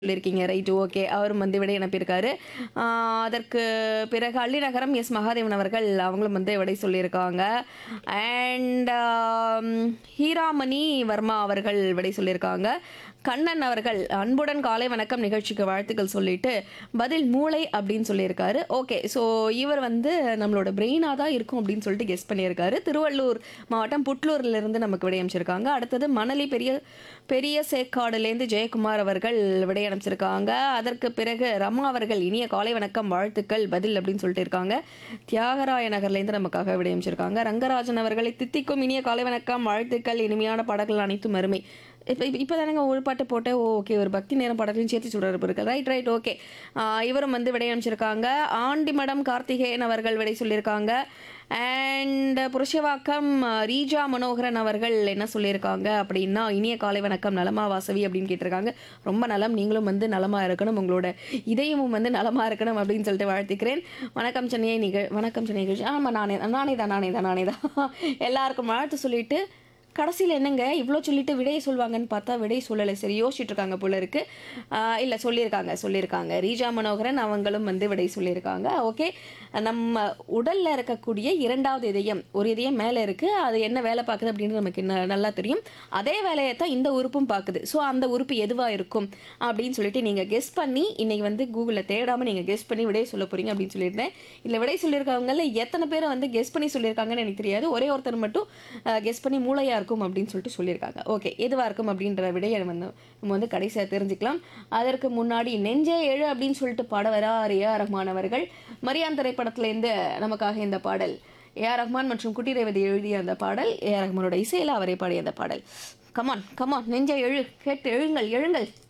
சொல்லியிருக்கீங்க right okay அவரும் வந்து விடை அனுப்பியிருக்காரு ஆஹ் அதற்கு பிறகு அள்ளிநகரம் எஸ் மகாதேவன் அவர்கள் அவங்களும் வந்து விடை சொல்லியிருக்காங்க அண்ட் ஹீராமணி வர்மா அவர்கள் விடை சொல்லியிருக்காங்க கண்ணன் அவர்கள் அன்புடன் காலை வணக்கம் நிகழ்ச்சிக்கு வாழ்த்துக்கள் சொல்லிட்டு பதில் மூளை அப்படின்னு சொல்லியிருக்காரு ஓகே ஸோ இவர் வந்து நம்மளோட பிரெயினாக தான் இருக்கும் அப்படின்னு சொல்லிட்டு கெஸ் பண்ணியிருக்காரு திருவள்ளூர் மாவட்டம் புட்லூர்ல இருந்து நமக்கு விடை அமைச்சிருக்காங்க அடுத்தது மணலி பெரிய பெரிய சேக்காடுலேருந்து ஜெயக்குமார் அவர்கள் விடை அனுப்பிச்சிருக்காங்க அதற்கு பிறகு ரமா அவர்கள் இனிய காலை வணக்கம் வாழ்த்துக்கள் பதில் அப்படின்னு சொல்லிட்டு இருக்காங்க தியாகராய நகர்லேருந்து நமக்காக விடை அமைச்சிருக்காங்க ரங்கராஜன் அவர்களை தித்திக்கும் இனிய காலை வணக்கம் வாழ்த்துக்கள் இனிமையான படங்கள் அனைத்தும் அருமை இப்போ இப்போ தானேங்க ஒரு பாட்டு போட்டேன் ஓ ஓகே ஒரு பக்தி நேரம் பாடலையும் சேர்த்து சுடரப்பு இருக்கு ரைட் ரைட் ஓகே இவரும் வந்து விடை அமைச்சிருக்காங்க ஆண்டிமடம் கார்த்திகேயன் அவர்கள் விடை சொல்லியிருக்காங்க அண்ட் புருஷவாக்கம் அஹ், ரீஜா மனோகரன் அவர்கள் என்ன சொல்லியிருக்காங்க அப்படின்னா இனிய காலை வணக்கம் நலமா வாசவி அப்படின்னு கேட்டிருக்காங்க ரொம்ப நலம் நீங்களும் வந்து நலமா இருக்கணும் உங்களோட இதயமும் வந்து நலமா இருக்கணும் அப்படின்னு சொல்லிட்டு வாழ்த்துக்கிறேன் வணக்கம் சென்னையை நிகழ் வணக்கம் சென்னை நிகழ்ச்சி ஆமாம் நானே நானே தான் நானே தான் நானே தான் எல்லாருக்கும் வாழ்த்து சொல்லிட்டு கடைசியில் என்னங்க இவ்வளோ சொல்லிட்டு விடையை சொல்லுவாங்கன்னு பார்த்தா விடை சொல்லலை சரி யோசிச்சுட்டு இருக்காங்க போல இருக்கு இல்லை சொல்லியிருக்காங்க சொல்லியிருக்காங்க ரீஜா மனோகரன் அவங்களும் வந்து விடை சொல்லியிருக்காங்க ஓகே நம்ம உடலில் இருக்கக்கூடிய இரண்டாவது இதயம் ஒரு இதயம் மேலே இருக்குது அது என்ன வேலை பார்க்குது அப்படின்னு நமக்கு ந- நல்லா தெரியும் அதே வேலையை தான் இந்த உறுப்பும் பார்க்குது ஸோ அந்த உறுப்பு எதுவாக இருக்கும் அப்படின்னு சொல்லிட்டு நீங்கள் கெஸ் பண்ணி இன்னைக்கு வந்து கூகுளில் தேடாமல் நீங்கள் கெஸ் பண்ணி விடை சொல்ல போகிறீங்க அப்படின்னு சொல்லியிருந்தேன் இல்லை விடை சொல்லியிருக்கவங்கள எத்தனை பேரை வந்து கெஸ் பண்ணி சொல்லியிருக்காங்கன்னு எனக்கு தெரியாது ஒரே ஒருத்தர் மட்டும் கெஸ் பண்ணி மூளையாக இருக்கும் அப்படின்னு சொல்லிட்டு சொல்லியிருக்காங்க ஓகே எதுவாக இருக்கும் அப்படின்ற விடையை வந்து நம்ம வந்து கடைசியாக தெரிஞ்சுக்கலாம் அதற்கு முன்னாடி நெஞ்சே எழு அப்படின்னு சொல்லிட்டு பாடவரா ஏஆர் ரஹ்மான் அவர்கள் மரியான் திரைப்படத்திலேருந்து நமக்காக இந்த பாடல் ஏஆர் ரஹ்மான் மற்றும் குட்டி ரேவதி எழுதிய அந்த பாடல் ஏஆர் ரஹ்மானோட இசையில் அவரை பாடிய அந்த பாடல் கமான் கமான் நெஞ்சை எழு கேட்டு எழுங்கள் எழுங்கள்